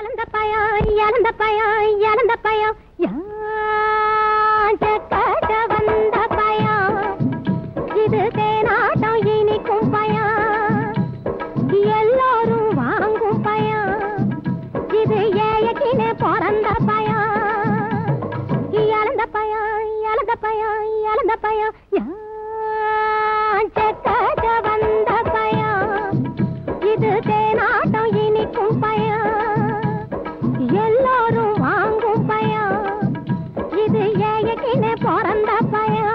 இழந்த பயம் இழந்த பயம் இழந்த பயம் யாண்ட காட்ட வந்த பயம் இது தேனாட்டம் இனிக்கும் பயம் எல்லோரும் வாங்கும் பயம் இது ஏயக்கினே பிறந்த பயம் இழந்த பயம் இழந்த பயம் இழந்த பயம் யாண்ட காட்ட வந்த பயம் இது தேனாட்டம் இனிக்கும் பயம் எல்லோரும் வாங்கும் பயம் இது ஏயக்கினே பிறந்த பயம்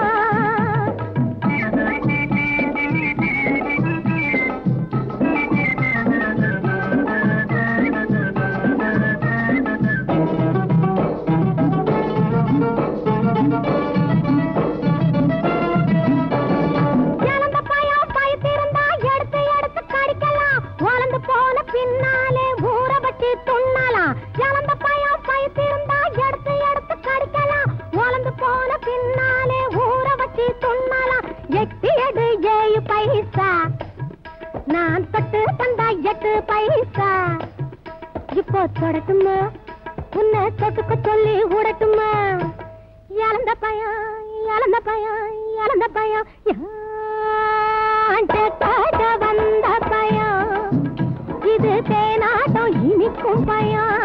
இழந்த பயம் பயத்திருந்தா எடுத்து எடுத்து கடிக்கலாம் வளர்ந்து போன பின்னாலே ஊற வச்சு துண்ணலாம் இழந்த பயம் பயத்திருந்தா எடுத்து எடுத்து கடிக்கலாம் வளர்ந்து போன பின்னாலே ஊற வச்சு துண்ணலாம் எட்டு எடு ஏழு பைசா நான் தொட்டு தந்தா எட்டு பைசா இப்போ தொடட்டுமா உன்னை தொட்டுக்க சொல்லி விடட்டுமா இழந்த பயம் இழந்த பயம் இழந்த பயம் யாண்ட காட்ட வந்த பயம் இது தேனாட்டம் இனிக்கும் பயம்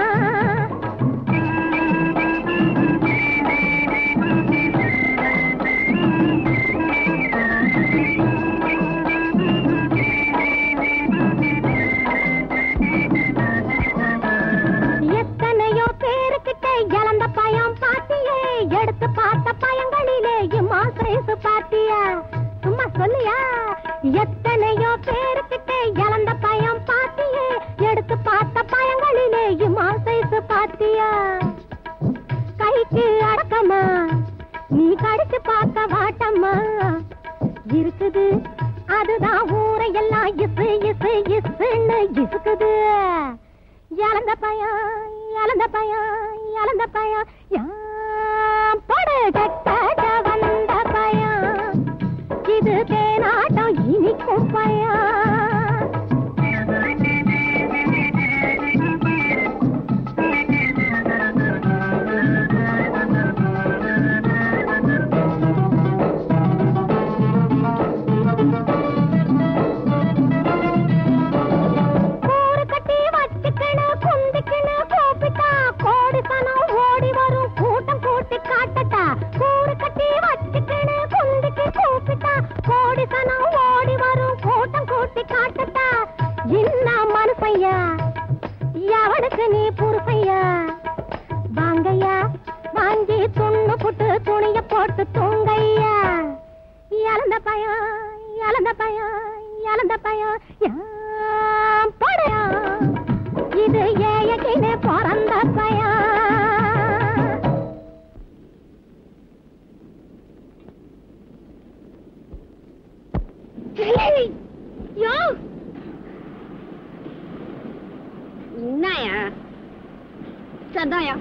எத்தனையோ பேருக்கிட்ட இழந்த பயம் பாத்தியே எடுத்து பார்த்த பயங்களிலே இம்மா சைசு பாத்தியா சும்மா சொல்லியா எத்தனையோ பேருக்கிட்ட இழந்த பயம் பாத்தியே எடுத்து பார்த்த பயங்களிலே இம்மா சைசு பாத்தியா கைக்கு அடக்கமா நீ கடிச்சு பார்க்க வாட்டம்மா இருக்குது அதுதான் ஊரையெல்லாம் இசு இசு இசுன்னு இசுக்குது இழந்த பயம் இழந்த பயம் இழந்த பயம் யாம் படு கட்டாட வந்த பயம் இது தேனாட்டம் இனிக்கும் பயம் கூறு கட்டி வச்சுக்கின்னு குந்திக்கின்னு கூப்பிட்டா கோடி சனம் ஓடி வரும் கூட்டம் கூட்டி காட்டட்டா கூறு கட்டி வச்சுக்கின்னு குந்திக்கு கூப்பிட்டா கோடி சனம் ஓடி வரும் கூட்டம் கூட்டி காட்டட்டா என்ன மனுப்பையா எவனுக்கு நீ புருப்பையா வாங்கய்யா வாங்கி துண்ணு புட்டு துணிய போட்டு தூங்கையா இழந்த பயம் இழந்த பயம் இழந்த பயம் யாம் படையா இது ஏயக்கினே பிறந்த பயம் யோ என்னயா சதாயா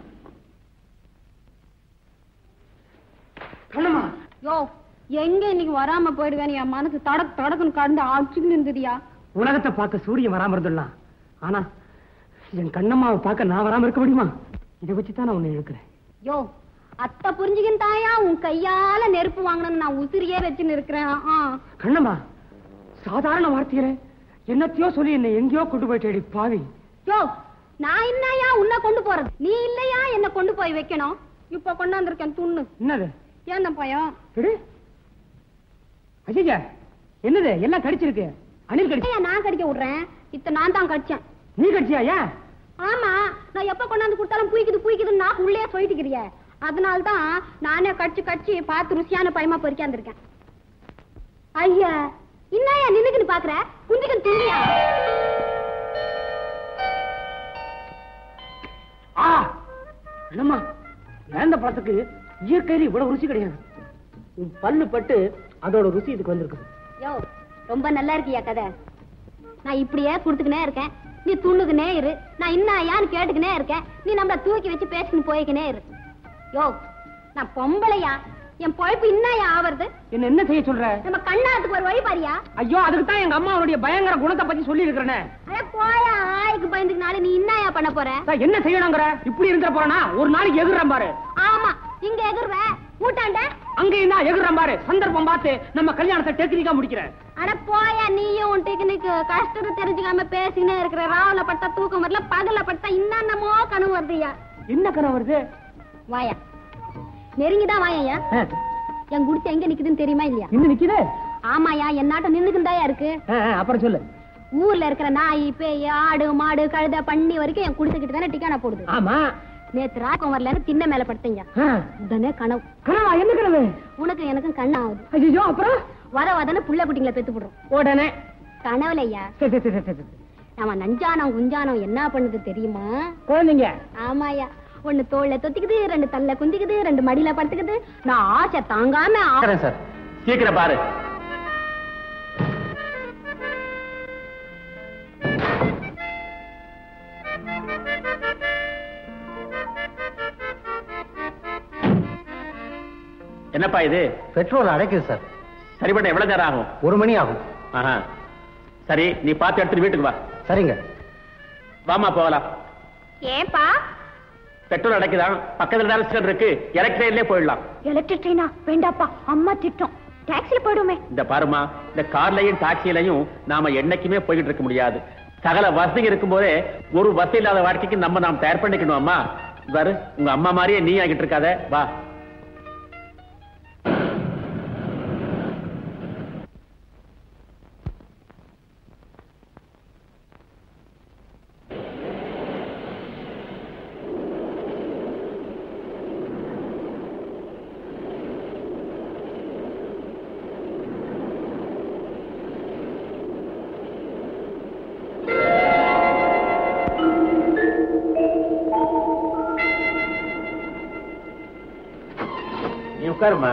கண்ணம்மா யோ எங்க இன்னைக்கு வராம போயிடுவேன் என் மனசு தடக்கு தடக்குன்னு கடந்து அடிச்சுன்னு இருந்ததுயா உலகத்தை பார்க்க சூரியன் வராம இருந்துடலாம் ஆனா என் கண்ணம்மாவை பார்க்க நான் வராம இருக்க முடியுமா இதை வச்சுதான் நான் உன்னை இழுக்கிறேன் யோ அத்தை புரிஞ்சுக்கின் தாயா உன் கையால நெருப்பு வாங்கணும்னு நான் உசிரியே வச்சுன்னு இருக்கிறேன் ஆ. கண்ணம்மா சாதாரண வார்த்தையில என்னத்தையோ சொல்லி என்னை எங்கேயோ கொண்டு போயிட்டேடி பாவி யோ நான் என்னயா உன்னை கொண்டு போறது நீ இல்லையா என்ன கொண்டு போய் வைக்கணும் இப்ப கொண்டாந்துருக்கேன் துண்ணு என்னது ஏன் தான் பயம் எடு ஐயா என்னது எல்லாம் கடிச்சிருக்கு அணில் கடிச்சு ஏன் நான் கடிக்க விடுறேன் இத்த நான் தான் கடிச்சேன் நீ கடிச்சியா ஏன் ஆமா நான் எப்ப கொண்டாந்து கொடுத்தாலும் புய்க்குது புய்க்குதுன்னு நான் உள்ளே சொல்லிட்டுக்கிறிய அதனால தான் நானே கடிச்சு கடிச்சு பார்த்து ருசியான பயமா பொறிக்காந்துருக்கேன் ஐயா என்னய்யா நின்னுக்குன்னு பாக்குற குந்திக்கன் துணியா ஆ என்னம்மா இழந்த பழத்துக்கு இயற்கையில இவ்வளவு ருசி கிடையாது உன் பல்லு பட்டு அதோட ருசி இதுக்கு வந்திருக்கு யோ ரொம்ப நல்லா இருக்கியா கதை நான் இப்படியே கொடுத்துக்கினே இருக்கேன் நீ துண்ணுக்குனே இரு நான் இன்னாயான்னு கேட்டுக்கினே இருக்கேன் நீ நம்மள தூக்கி வச்சு பேசின்னு போய்க்கினே இரு யோ நான் பொம்பளையா என் பொழப்பு இன்னும் ஆவறது என்ன என்ன செய்ய சொல்ற நம்ம கண்ணாத்துக்கு ஒரு வழி பாரியா ஐயோ அதுக்கு தான் எங்க அம்மா அவனுடைய பயங்கர குணத்தை பத்தி சொல்லி இருக்கிறேனே அட போயா ஆய்க்கு பயந்துக்குனால நீ என்னயா பண்ண போற என்ன செய்யணுங்கிற இப்படி இருந்துற போறானா ஒரு நாளைக்கு எகுறேன் பாரு ஆமா இங்க எதிர்வ மூட்டாண்ட அங்கேயும் தான் எகுறேன் பாரு சந்தர்ப்பம் பார்த்து நம்ம கல்யாணத்தை டெக்னிக்கா முடிக்கிறேன் அட போயா நீயும் உன் டெக்னிக் கஷ்டத்தை தெரிஞ்சுக்காம பேசினே இருக்கிற ராவுல பட்டா தூக்கம் வரல பகல பட்டா இன்னமோ கனவு வருதுயா என்ன கனவு வருது வாயா நெருங்கிதான் வாயா ஆ, என் குடிச்சு எங்க நிக்குதுன்னு தெரியுமா இல்லையா இன்னும் நிக்குது ஆமாயா என் நாட்டம் நின்னுக்குந்தாயா இருக்கு ஆ, ஆ, அப்புறம் சொல்லு ஊர்ல இருக்கிற நாய் பேய் ஆடு மாடு கழுத பண்ணி வரைக்கும் என் குடிச்சுக்கிட்டு தானே டிக்கானா போடுது ஆமா நேத்து ராக்கம் வரலன்னு திண்ண மேல படுத்தீங்க ஆ, உடனே கனவு கனவா என்ன கனவு உனக்கு எனக்கும் கண்ணு ஆகுது ஐயோ அப்புறம் வர வதன புள்ள குட்டிங்களை பெத்து போடுறோம் உடனே கனவுலையா சரி, சரி, சரி, சரி, சரி. நம்ம நஞ்சானம் குஞ்சானம் என்ன பண்ணுது தெரியுமா குழந்தைங்க ஆமாயா ஒண்ணு தோல்ல தொத்திக்குது ரெண்டு தல்ல குந்திக்குது ரெண்டு மடியில படுத்துக்குது நான் ஆசை தாங்காம ஆ- சார் சீக்கிரம் பாரு என்னப்பா இது பெட்ரோல் அடைக்குது சார் சரிப்பட்ட எவ்வளவு நேரம் ஆகும் ஒரு மணி ஆகும் ஆஹா. சரி நீ பார்த்து எடுத்துட்டு வீட்டுக்கு வா சரிங்க வாமா போகலாம் ஏன்பா பெட்ரோல் அடைக்குதான் பக்கத்துல தான் ஸ்டேஷன் இருக்கு எலக்ட்ரிலே போயிடலாம் எலக்ட்ரிக் ட்ரெயினா வேண்டாப்பா அம்மா திட்டம் டாக்ஸில போயிடுமே இந்த பாருமா இந்த கார்லயும் டாக்ஸிலையும் நாம என்னைக்குமே போய்கிட்டு இருக்க முடியாது சகல வசதி இருக்கும்போதே ஒரு வசதி இல்லாத வாழ்க்கைக்கு நம்ம நாம் தயார் பண்ணிக்கணும் அம்மா பாரு உங்க அம்மா மாதிரியே நீ ஆகிட்டு இருக்காத வா நீ உட்காருமா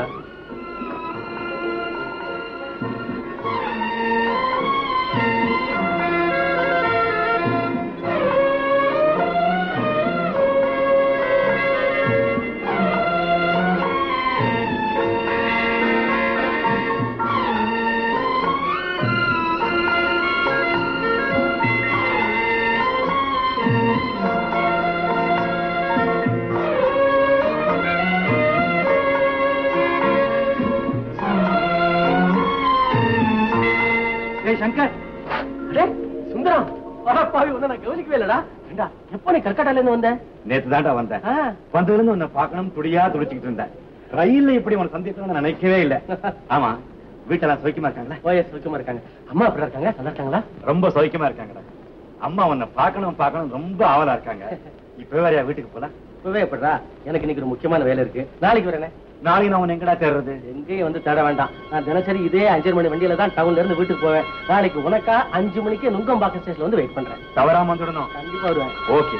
ஏய் சங்கர் அடே சுந்தரம் பாவி ஒண்ணு நான் கவனிக்கவே இல்லடா ஏண்டா எப்போ நீ கல்கட்டால இருந்து வந்த நேத்து தாண்டா வந்தேன் ஆ. வந்ததுல இருந்து உன்னை பார்க்கணும் துடியா துடிச்சுக்கிட்டு இருந்தேன் ரயில்ல இப்படி உன சந்திக்கணும்னு நினைக்கவே இல்ல ஆமா வீட்டெல்லாம் சௌக்கியமா இருக்காங்களா ஓஎஸ் சுத்தமா இருக்காங்க அம்மா எப்படி இருக்காங்க நல்லா இருக்காங்களா ரொம்ப சௌக்கியமா இருக்காங்கடா அம்மா உன்னை பார்க்கணும் பார்க்கணும் ரொம்ப ஆவலா இருக்காங்க இப்ப வேறையா வீட்டுக்கு போலாம் இப்பவே எப்படிடா எனக்கு இன்னைக்கு ஒரு முக்கியமான வேலை இருக்கு நாளைக்கு வரேனே நாளைக்கு நான் உன்னை எங்கடா தேடுறது எங்கேயும் வந்து தேட வேண்டாம் நான் தினசரி இதே அஞ்சரை மணி வண்டியில தான் டவுன்ல இருந்து வீட்டுக்கு போவேன் நாளைக்கு உனக்கா அஞ்சு மணிக்கு நுங்கம்பாக்கம் ஸ்டேஷன்ல வந்து வெயிட் பண்றேன் தவறாம வந்துடணும் கண்டிப்பா வருவேன் ஓகே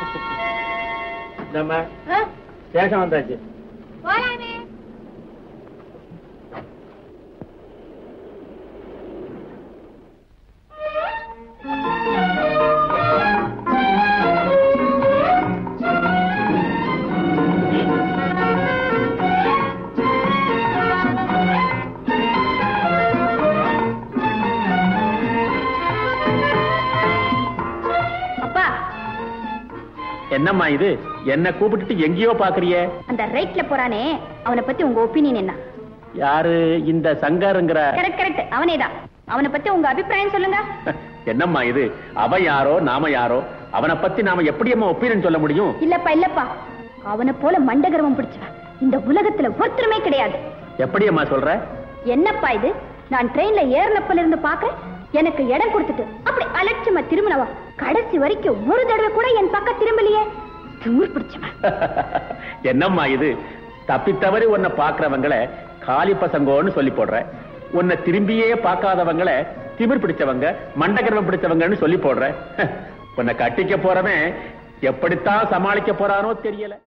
நம்ம ஸ்டேஷன் வந்தாச்சு போலாமே அப்பா என்னம்மா இது என்ன கூப்பிட்டுட்டு எங்கேயோ பாக்குறிய அந்த ரைட்ல போறானே அவனை பத்தி உங்க ஒப்பீனியன் என்ன யாரு இந்த சங்கருங்கிற கரெக்ட் கரெக்ட் அவனேதான் அவனை பத்தி உங்க அபிப்பிராயம் சொல்லுங்க என்னம்மா இது அவன் யாரோ நாம யாரோ அவனை பத்தி நாம எப்படியம்மா ஒப்பீனியன் சொல்ல முடியும் இல்லப்பா இல்லப்பா அவனை போல மண்டகர்வம் பிடிச்சவன் இந்த உலகத்துல ஒருத்தருமே கிடையாது எப்படியம்மா சொல்ற என்னப்பா இது நான் ட்ரெயின்ல ஏறினப்பல இருந்து பாக்க எனக்கு இடம் கொடுத்துட்டு அப்படி அலட்சியமா திரும்பினவா கடைசி வரைக்கும் ஒரு தடவை கூட என் பக்கம் திரும்பலையே திமிர் பிடிச்சவன் என்னம்மா இது தப்பித்தவறி உன்னை பாக்குறவங்கள காலி பசங்கோன்னு சொல்லி போடுற உன்னை திரும்பியே பார்க்காதவங்கள திமிர் பிடிச்சவங்க மண்டகர்வம் பிடிச்சவங்கன்னு சொல்லி போடுற உன்னை கட்டிக்க போறவன் எப்படித்தான் சமாளிக்க போறானோ தெரியல